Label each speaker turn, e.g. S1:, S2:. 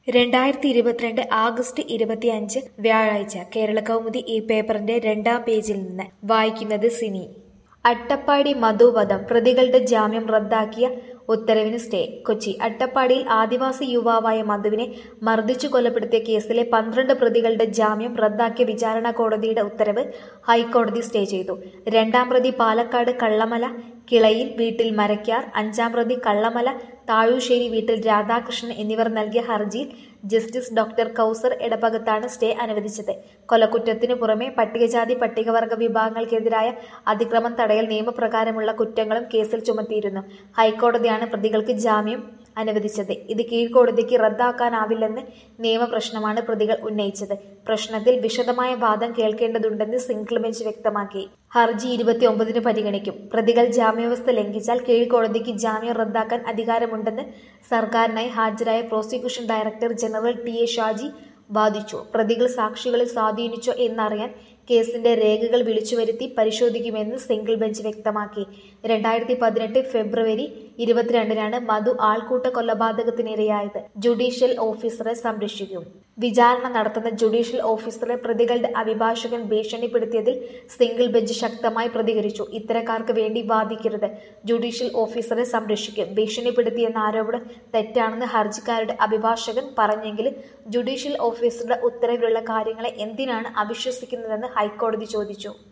S1: രണ്ടായിരത്തി ഇരുപത്തിരണ്ട് ആഗസ്റ്റ് ഇരുപത്തിയഞ്ച് വ്യാഴാഴ്ച കേരളകൗമുദി ഈ പേപ്പറിന്റെ രണ്ടാം പേജിൽ നിന്ന് വായിക്കുന്നത് സിനി അട്ടപ്പാടി മധുവധം പ്രതികളുടെ ജാമ്യം റദ്ദാക്കിയ ഉത്തരവിന് സ്റ്റേ കൊച്ചി അട്ടപ്പാടിയിൽ ആദിവാസി യുവാവായ മധുവിനെ മർദ്ദിച്ചു കൊലപ്പെടുത്തിയ കേസിലെ പന്ത്രണ്ട് പ്രതികളുടെ ജാമ്യം റദ്ദാക്കിയ വിചാരണ കോടതിയുടെ ഉത്തരവ് ഹൈക്കോടതി സ്റ്റേ ചെയ്തു രണ്ടാം പ്രതി പാലക്കാട് കള്ളമല കിളയിൽ വീട്ടിൽ മരക്കാർ അഞ്ചാം പ്രതി കള്ളമല താഴൂശ്ശേരി വീട്ടിൽ രാധാകൃഷ്ണൻ എന്നിവർ നൽകിയ ഹർജിയിൽ ജസ്റ്റിസ് ഡോക്ടർ കൗസർ ഇടപകത്താണ് സ്റ്റേ അനുവദിച്ചത് കൊലക്കുറ്റത്തിനു പുറമെ പട്ടികജാതി പട്ടികവർഗ വിഭാഗങ്ങൾക്കെതിരായ അതിക്രമം തടയൽ നിയമപ്രകാരമുള്ള കുറ്റങ്ങളും കേസിൽ ചുമത്തിയിരുന്നു ഹൈക്കോടതിയാണ് പ്രതികൾക്ക് ജാമ്യം അനുവദിച്ചത് ഇത് കീഴ്ക്കോടതിക്ക് റദ്ദാക്കാനാവില്ലെന്ന് നിയമപ്രശ്നമാണ് പ്രതികൾ ഉന്നയിച്ചത് പ്രശ്നത്തിൽ വിശദമായ വാദം കേൾക്കേണ്ടതുണ്ടെന്ന് സിംഗിൾ ബെഞ്ച് വ്യക്തമാക്കി ഹർജി ഇരുപത്തിയൊമ്പതിന് പരിഗണിക്കും പ്രതികൾ ജാമ്യാവസ്ഥ ലംഘിച്ചാൽ കീഴ്ക്കോടതിക്ക് ജാമ്യം റദ്ദാക്കാൻ അധികാരമുണ്ടെന്ന് സർക്കാരിനായി ഹാജരായ prosecution director general T A Shaji വാദിച്ചു പ്രതികൾ സാക്ഷികളെ സ്വാധീനിച്ചോ എന്നറിയാൻ കേസിന്റെ രേഖകൾ വിളിച്ചുവരുത്തി പരിശോധിക്കുമെന്ന് സിംഗിൾ ബെഞ്ച് വ്യക്തമാക്കി രണ്ടായിരത്തി പതിനെട്ട് ഫെബ്രുവരി ഇരുപത്തിരണ്ടിനാണ് മധു ആൾക്കൂട്ട കൊലപാതകത്തിനിരയായത് ജുഡീഷ്യൽ ഓഫീസറെ സംരക്ഷിക്കും വിചാരണ നടത്തുന്ന ജുഡീഷ്യൽ ഓഫീസറെ പ്രതികളുടെ അഭിഭാഷകൻ ഭീഷണിപ്പെടുത്തിയതിൽ സിംഗിൾ ബെഞ്ച് ശക്തമായി പ്രതികരിച്ചു ഇത്തരക്കാർക്ക് വേണ്ടി വാദിക്കരുത് ജുഡീഷ്യൽ ഓഫീസറെ സംരക്ഷിക്കും ഭീഷണിപ്പെടുത്തിയെന്ന ആരോപണം തെറ്റാണെന്ന് ഹർജിക്കാരുടെ അഭിഭാഷകൻ പറഞ്ഞെങ്കിലും ജുഡീഷ്യൽ ഓഫീസറുടെ ഉത്തരവിലുള്ള കാര്യങ്ങളെ എന്തിനാണ് അവിശ്വസിക്കുന്നതെന്ന് ഹൈക്കോടതി ചോദിച്ചു